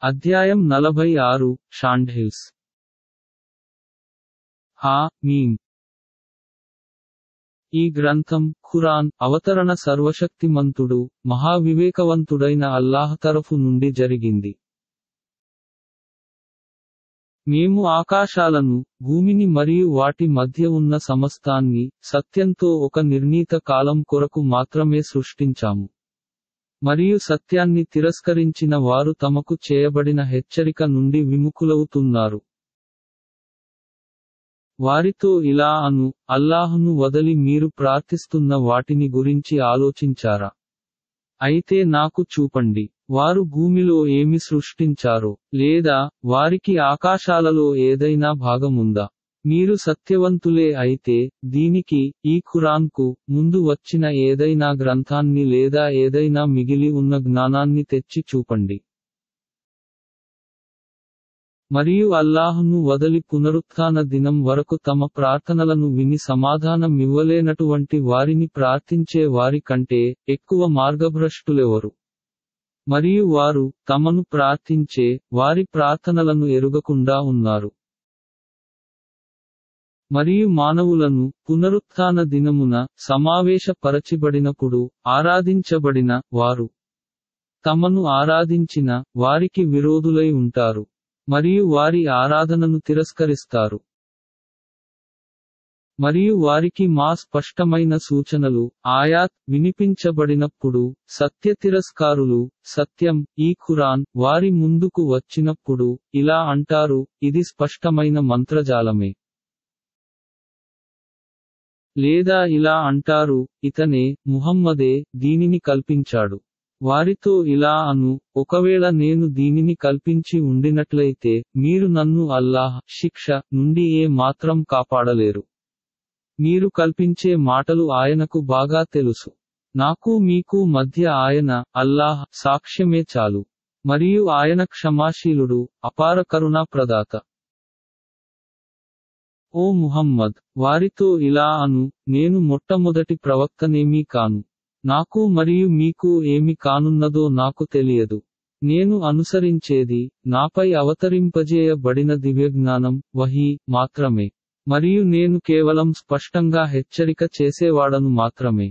అధ్యాయం నలభై ఆరు షాండ్హిల్స్ హా మీమ్ ఈ గ్రంథం ఖురాన్ అవతరణ సర్వశక్తిమంతుడు మహావివేకవంతుడైన అల్లాహ్ తరఫు నుండి జరిగింది మేము ఆకాశాలను భూమిని మరియు వాటి మధ్య ఉన్న సమస్తాన్ని సత్యంతో ఒక నిర్ణీత కాలం కొరకు మాత్రమే సృష్టించాము మరియు సత్యాన్ని తిరస్కరించిన వారు తమకు చేయబడిన హెచ్చరిక నుండి విముఖులవుతున్నారు వారితో ఇలా అను అల్లాహును వదలి మీరు ప్రార్థిస్తున్న వాటిని గురించి ఆలోచించారా అయితే నాకు చూపండి వారు భూమిలో ఏమి సృష్టించారో లేదా వారికి ఆకాశాలలో ఏదైనా భాగముందా మీరు సత్యవంతులే అయితే దీనికి ఈ ఖురాన్కు ముందు వచ్చిన ఏదైనా గ్రంథాన్ని లేదా ఏదైనా మిగిలి ఉన్న జ్ఞానాన్ని తెచ్చి చూపండి మరియు అల్లాహును వదలి పునరుత్థాన దినం వరకు తమ ప్రార్థనలను విని సమాధానమివ్వలేనటువంటి వారిని ప్రార్థించే వారి కంటే ఎక్కువ మార్గభ్రష్టులెవరు మరియు వారు తమను ప్రార్థించే వారి ప్రార్థనలను ఎరుగకుండా ఉన్నారు మరియు మానవులను పునరుత్థాన దినమున సమావేశపరచిబడినప్పుడు ఆరాధించబడిన వారు తమను ఆరాధించిన వారికి విరోధులై ఉంటారు మరియు వారి ఆరాధనను తిరస్కరిస్తారు మరియు వారికి మా స్పష్టమైన సూచనలు ఆయాత్ వినిపించబడినప్పుడు సత్య తిరస్కారులు సత్యం ఈ ఖురాన్ వారి ముందుకు వచ్చినప్పుడు ఇలా అంటారు ఇది స్పష్టమైన మంత్రజాలమే లేదా ఇలా అంటారు ఇతనే ముహమ్మదే దీనిని కల్పించాడు వారితో ఇలా అను ఒకవేళ నేను దీనిని కల్పించి ఉండినట్లయితే మీరు నన్ను అల్లాహ్ శిక్ష నుండి ఏ మాత్రం కాపాడలేరు మీరు కల్పించే మాటలు ఆయనకు బాగా తెలుసు నాకు మీకు మధ్య ఆయన అల్లాహ్ సాక్ష్యమే చాలు మరియు ఆయన క్షమాశీలుడు అపార కరుణా ప్రదాత ఓ ముహమ్మద్ వారితో ఇలా అను నేను మొట్టమొదటి ప్రవక్తనేమీ కాను నాకు మరియు మీకు ఏమి కానున్నదో నాకు తెలియదు నేను అనుసరించేది నాపై అవతరింపజేయబడిన దివ్యజ్ఞానం వహీ మాత్రమే మరియు నేను కేవలం స్పష్టంగా హెచ్చరిక చేసేవాడను మాత్రమే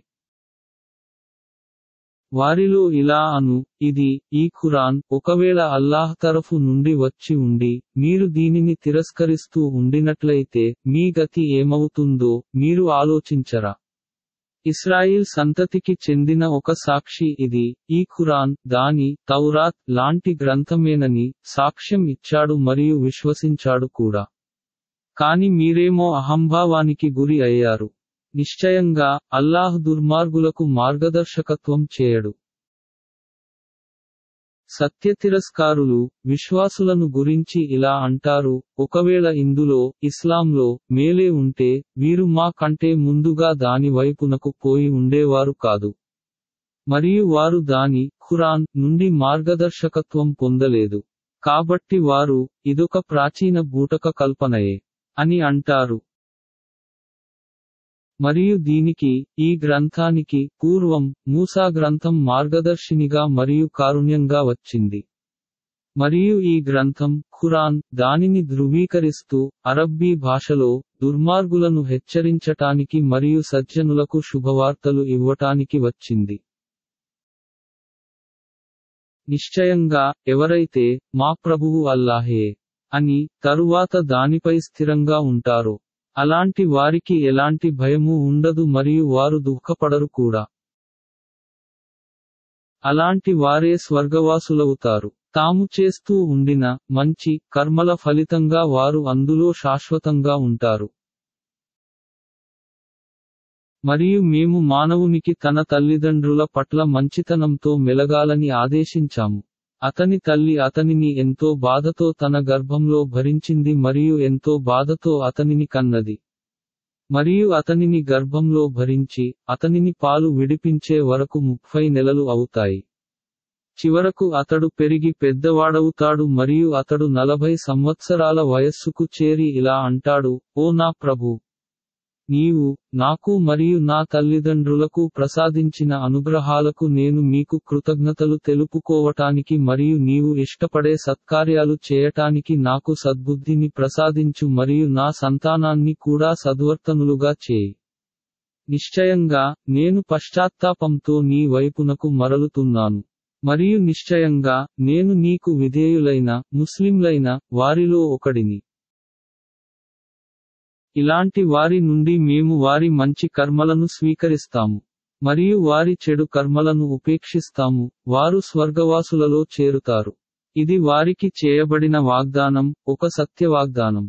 వారిలో ఇలా అను ఇది ఈ ఖురాన్ ఒకవేళ అల్లాహ్ తరఫు నుండి వచ్చి ఉండి మీరు దీనిని తిరస్కరిస్తూ ఉండినట్లయితే మీ గతి ఏమవుతుందో మీరు ఆలోచించరా ఇస్రాయిల్ సంతతికి చెందిన ఒక సాక్షి ఇది ఈ ఖురాన్ దాని తౌరాత్ లాంటి గ్రంథమేనని సాక్ష్యం ఇచ్చాడు మరియు విశ్వసించాడు కూడా కాని మీరేమో అహంభావానికి గురి అయ్యారు నిశ్చయంగా అల్లాహ్ దుర్మార్గులకు మార్గదర్శకత్వం చేయడు సత్య తిరస్కారులు విశ్వాసులను గురించి ఇలా అంటారు ఒకవేళ ఇందులో ఇస్లాంలో మేలే ఉంటే వీరు మా కంటే ముందుగా దాని వైపునకు పోయి ఉండేవారు కాదు మరియు వారు దాని ఖురాన్ నుండి మార్గదర్శకత్వం పొందలేదు కాబట్టి వారు ఇదొక ప్రాచీన బూటక కల్పనయే అని అంటారు మరియు దీనికి ఈ గ్రంథానికి పూర్వం మూసా గ్రంథం మార్గదర్శినిగా మరియు కారుణ్యంగా వచ్చింది మరియు ఈ గ్రంథం ఖురాన్ దానిని ధృవీకరిస్తూ అరబ్బీ భాషలో దుర్మార్గులను హెచ్చరించటానికి మరియు సజ్జనులకు శుభవార్తలు ఇవ్వటానికి వచ్చింది నిశ్చయంగా ఎవరైతే మా ప్రభువు అల్లాహే అని తరువాత దానిపై స్థిరంగా ఉంటారో అలాంటి వారికి ఎలాంటి భయము ఉండదు మరియు వారు దుఃఖపడరు కూడా అలాంటి వారే స్వర్గవాసులవుతారు తాము చేస్తూ ఉండిన మంచి కర్మల ఫలితంగా వారు అందులో శాశ్వతంగా ఉంటారు మరియు మేము మానవునికి తన తల్లిదండ్రుల పట్ల మంచితనంతో మెలగాలని ఆదేశించాము అతని తల్లి అతనిని ఎంతో బాధతో తన గర్భంలో భరించింది మరియు ఎంతో బాధతో అతనిని కన్నది మరియు అతనిని గర్భంలో భరించి అతనిని పాలు విడిపించే వరకు ముప్పై నెలలు అవుతాయి చివరకు అతడు పెరిగి పెద్దవాడవుతాడు మరియు అతడు నలభై సంవత్సరాల వయస్సుకు చేరి ఇలా అంటాడు ఓ నా ప్రభు నీవు నాకు మరియు నా తల్లిదండ్రులకు ప్రసాదించిన అనుగ్రహాలకు నేను మీకు కృతజ్ఞతలు తెలుపుకోవటానికి మరియు నీవు ఇష్టపడే సత్కార్యాలు చేయటానికి నాకు సద్బుద్ధిని ప్రసాదించు మరియు నా సంతానాన్ని కూడా సద్వర్తనులుగా చేయి నిశ్చయంగా నేను పశ్చాత్తాపంతో నీ వైపునకు మరలుతున్నాను మరియు నిశ్చయంగా నేను నీకు విధేయులైన ముస్లింలైన వారిలో ఒకడిని ఇలాంటి వారి నుండి మేము వారి మంచి కర్మలను స్వీకరిస్తాము మరియు వారి చెడు కర్మలను ఉపేక్షిస్తాము వారు స్వర్గవాసులలో చేరుతారు ఇది వారికి చేయబడిన వాగ్దానం ఒక సత్య వాగ్దానం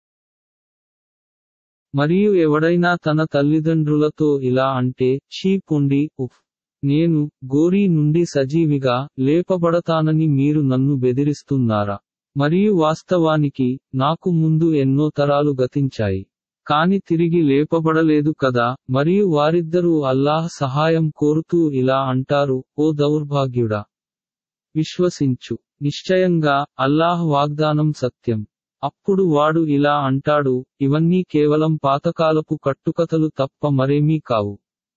మరియు ఎవడైనా తన తల్లిదండ్రులతో ఇలా అంటే చీ పొండి ఉఫ్ నేను గోరీ నుండి సజీవిగా లేపబడతానని మీరు నన్ను బెదిరిస్తున్నారా మరియు వాస్తవానికి నాకు ముందు ఎన్నో తరాలు గతించాయి కాని తిరిగి లేపబడలేదు కదా మరియు వారిద్దరూ అల్లాహ్ సహాయం కోరుతూ ఇలా అంటారు ఓ దౌర్భాగ్యుడా విశ్వసించు నిశ్చయంగా అల్లాహ్ వాగ్దానం సత్యం అప్పుడు వాడు ఇలా అంటాడు ఇవన్నీ కేవలం పాతకాలపు కట్టుకథలు తప్ప మరేమీ కావు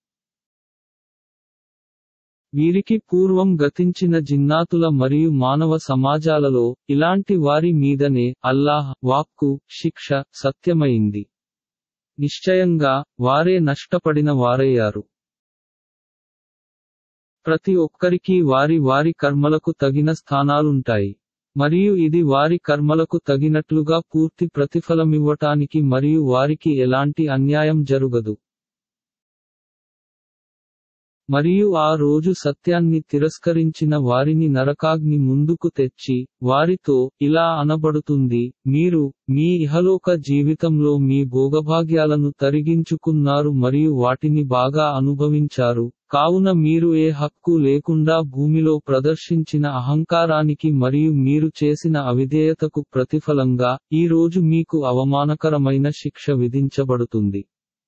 వీరికి పూర్వం గతించిన జిన్నాతుల మరియు మానవ సమాజాలలో ఇలాంటి వారి మీదనే అల్లాహ్ వాక్కు శిక్ష సత్యమైంది నిశ్చయంగా వారే నష్టపడిన వారయ్యారు ప్రతి ఒక్కరికి వారి వారి కర్మలకు తగిన స్థానాలుంటాయి మరియు ఇది వారి కర్మలకు తగినట్లుగా పూర్తి ప్రతిఫలమివ్వటానికి మరియు వారికి ఎలాంటి అన్యాయం జరుగదు మరియు ఆ రోజు సత్యాన్ని తిరస్కరించిన వారిని నరకాగ్ని ముందుకు తెచ్చి వారితో ఇలా అనబడుతుంది మీరు మీ ఇహలోక జీవితంలో మీ భోగభాగ్యాలను తరిగించుకున్నారు మరియు వాటిని బాగా అనుభవించారు కావున మీరు ఏ హక్కు లేకుండా భూమిలో ప్రదర్శించిన అహంకారానికి మరియు మీరు చేసిన అవిధేయతకు ప్రతిఫలంగా ఈ రోజు మీకు అవమానకరమైన శిక్ష విధించబడుతుంది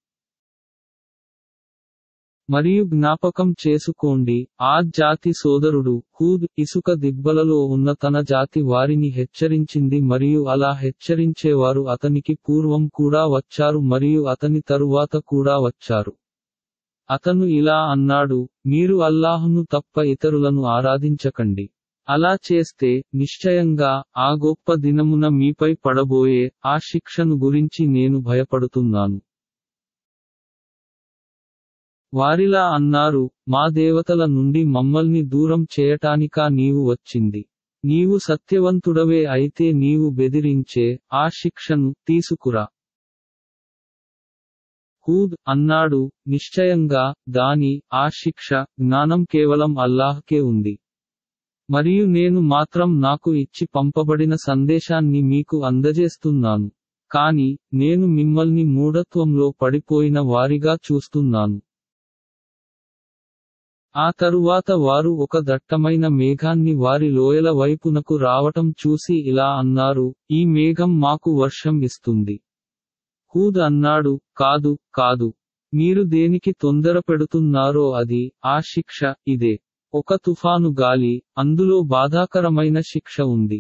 మరియు జ్ఞాపకం చేసుకోండి ఆ జాతి సోదరుడు హూద్ ఇసుక దిబ్బలలో ఉన్న తన జాతి వారిని హెచ్చరించింది మరియు అలా హెచ్చరించేవారు అతనికి పూర్వం కూడా వచ్చారు మరియు అతని తరువాత కూడా వచ్చారు అతను ఇలా అన్నాడు మీరు అల్లాహును తప్ప ఇతరులను ఆరాధించకండి అలా చేస్తే నిశ్చయంగా ఆ గొప్ప దినమున మీపై పడబోయే ఆ శిక్షను గురించి నేను భయపడుతున్నాను వారిలా అన్నారు మా దేవతల నుండి మమ్మల్ని దూరం చేయటానికా నీవు వచ్చింది నీవు సత్యవంతుడవే అయితే నీవు బెదిరించే ఆ శిక్షను తీసుకురా హూద్ అన్నాడు నిశ్చయంగా దాని ఆ శిక్ష జ్ఞానం కేవలం అల్లాహ్కే ఉంది మరియు నేను మాత్రం నాకు ఇచ్చి పంపబడిన సందేశాన్ని మీకు అందజేస్తున్నాను కాని నేను మిమ్మల్ని మూఢత్వంలో పడిపోయిన వారిగా చూస్తున్నాను ఆ తరువాత వారు ఒక దట్టమైన మేఘాన్ని వారి లోయల వైపునకు రావటం చూసి ఇలా అన్నారు ఈ మేఘం మాకు వర్షం ఇస్తుంది హూద్ అన్నాడు కాదు కాదు మీరు దేనికి తొందర పెడుతున్నారో అది ఆ శిక్ష ఇదే ఒక తుఫాను గాలి అందులో బాధాకరమైన శిక్ష ఉంది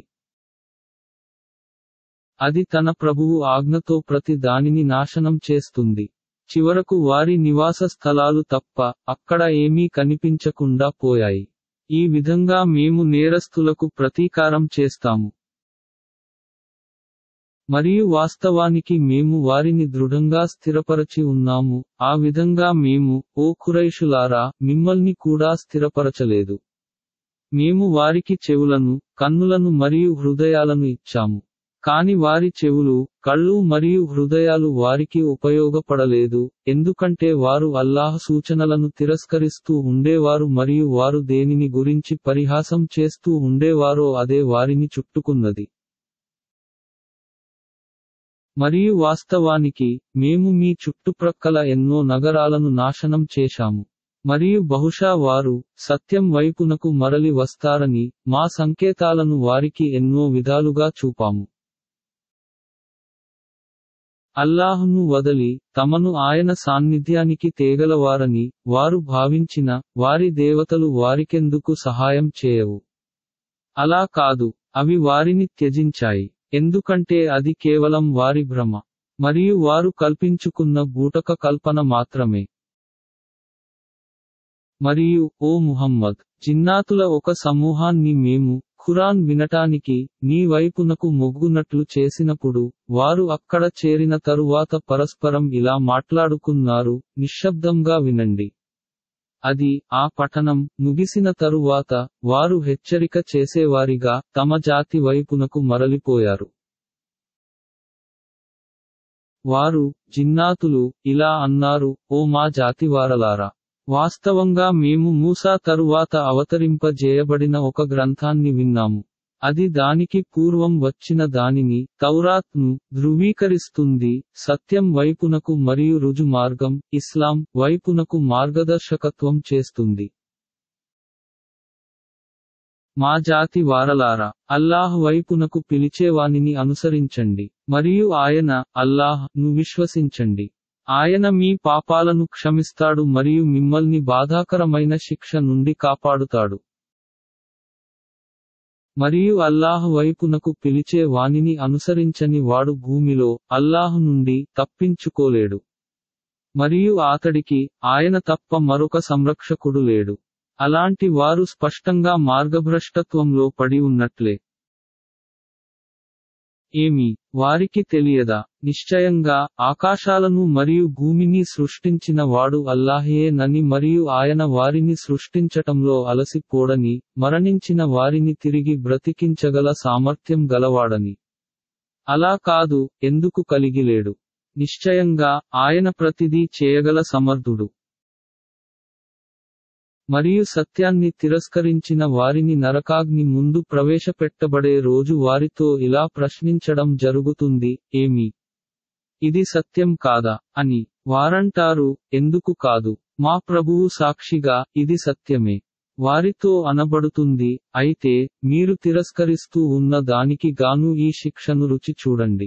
అది తన ప్రభువు ఆజ్ఞతో ప్రతి దానిని నాశనం చేస్తుంది చివరకు వారి నివాస స్థలాలు తప్ప అక్కడ ఏమీ కనిపించకుండా పోయాయి ఈ విధంగా మేము నేరస్తులకు ప్రతీకారం చేస్తాము మరియు వాస్తవానికి మేము వారిని దృఢంగా స్థిరపరచి ఉన్నాము ఆ విధంగా మేము ఓ కురైషులారా మిమ్మల్ని కూడా స్థిరపరచలేదు మేము వారికి చెవులను కన్నులను మరియు హృదయాలను ఇచ్చాము కాని వారి చెవులు కళ్ళు మరియు హృదయాలు వారికి ఉపయోగపడలేదు ఎందుకంటే వారు అల్లాహ్ సూచనలను తిరస్కరిస్తూ ఉండేవారు మరియు వారు దేనిని గురించి పరిహాసం చేస్తూ ఉండేవారో అదే వారిని చుట్టుకున్నది మరియు వాస్తవానికి మేము మీ చుట్టుప్రక్కల ఎన్నో నగరాలను నాశనం చేశాము మరియు బహుశా వారు సత్యం వైపునకు మరలి వస్తారని మా సంకేతాలను వారికి ఎన్నో విధాలుగా చూపాము అల్లాహును వదలి తమను ఆయన సాన్నిధ్యానికి తేగలవారని వారు భావించిన వారి దేవతలు వారికెందుకు సహాయం చేయవు అలా కాదు అవి వారిని త్యజించాయి ఎందుకంటే అది కేవలం వారి భ్రమ మరియు వారు కల్పించుకున్న బూటక కల్పన మాత్రమే మరియు ఓ ముహమ్మద్ జిన్నాతుల ఒక సమూహాన్ని మేము ఖురాన్ వినటానికి నీ వైపునకు మొగ్గునట్లు చేసినప్పుడు వారు అక్కడ చేరిన తరువాత పరస్పరం ఇలా మాట్లాడుకున్నారు నిశ్శబ్దంగా వినండి అది ఆ పఠనం ముగిసిన తరువాత వారు హెచ్చరిక చేసేవారిగా తమ జాతి వైపునకు మరలిపోయారు వారు జిన్నాతులు ఇలా అన్నారు ఓ మా జాతివారలారా వాస్తవంగా మేము మూసా తరువాత అవతరింపజేయబడిన ఒక గ్రంథాన్ని విన్నాము అది దానికి పూర్వం వచ్చిన దానిని తౌరాత్ను ధృవీకరిస్తుంది సత్యం వైపునకు మరియు రుజు మార్గం ఇస్లాం వైపునకు మార్గదర్శకత్వం చేస్తుంది మా జాతి వారలారా అల్లాహ్ వైపునకు పిలిచేవానిని అనుసరించండి మరియు ఆయన అల్లాహ్ ను విశ్వసించండి ఆయన మీ పాపాలను క్షమిస్తాడు మరియు మిమ్మల్ని బాధాకరమైన శిక్ష నుండి కాపాడుతాడు మరియు అల్లాహ్ వైపునకు పిలిచే వానిని అనుసరించని వాడు భూమిలో అల్లాహ్ నుండి తప్పించుకోలేడు మరియు అతడికి ఆయన తప్ప మరొక సంరక్షకుడు లేడు అలాంటి వారు స్పష్టంగా మార్గభ్రష్టత్వంలో పడి ఉన్నట్లే ఏమి వారికి తెలియదా నిశ్చయంగా ఆకాశాలను మరియు భూమిని సృష్టించిన వాడు అల్లాహే నని మరియు ఆయన వారిని సృష్టించటంలో అలసిపోడని మరణించిన వారిని తిరిగి బ్రతికించగల సామర్థ్యం గలవాడని అలా కాదు ఎందుకు కలిగిలేడు నిశ్చయంగా ఆయన ప్రతిదీ చేయగల సమర్థుడు మరియు సత్యాన్ని తిరస్కరించిన వారిని నరకాగ్ని ముందు ప్రవేశపెట్టబడే రోజు వారితో ఇలా ప్రశ్నించడం జరుగుతుంది ఏమి ఇది సత్యం కాదా అని వారంటారు ఎందుకు కాదు మా ప్రభువు సాక్షిగా ఇది సత్యమే వారితో అనబడుతుంది అయితే మీరు తిరస్కరిస్తూ ఉన్న దానికి గాను ఈ శిక్షను రుచి చూడండి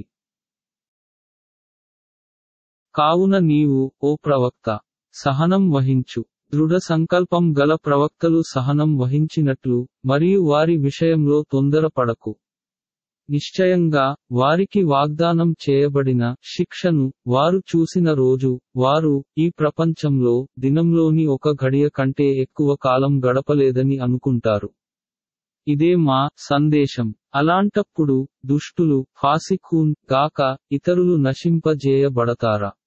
కావున నీవు ఓ ప్రవక్త సహనం వహించు దృఢ సంకల్పం గల ప్రవక్తలు సహనం వహించినట్లు మరియు వారి విషయంలో తొందరపడకు నిశ్చయంగా వారికి వాగ్దానం చేయబడిన శిక్షను వారు చూసిన రోజు వారు ఈ ప్రపంచంలో దినంలోని ఒక ఘడియ కంటే ఎక్కువ కాలం గడపలేదని అనుకుంటారు ఇదే మా సందేశం అలాంటప్పుడు దుష్టులు ఫాసిఖూన్ గాక ఇతరులు నశింపజేయబడతారా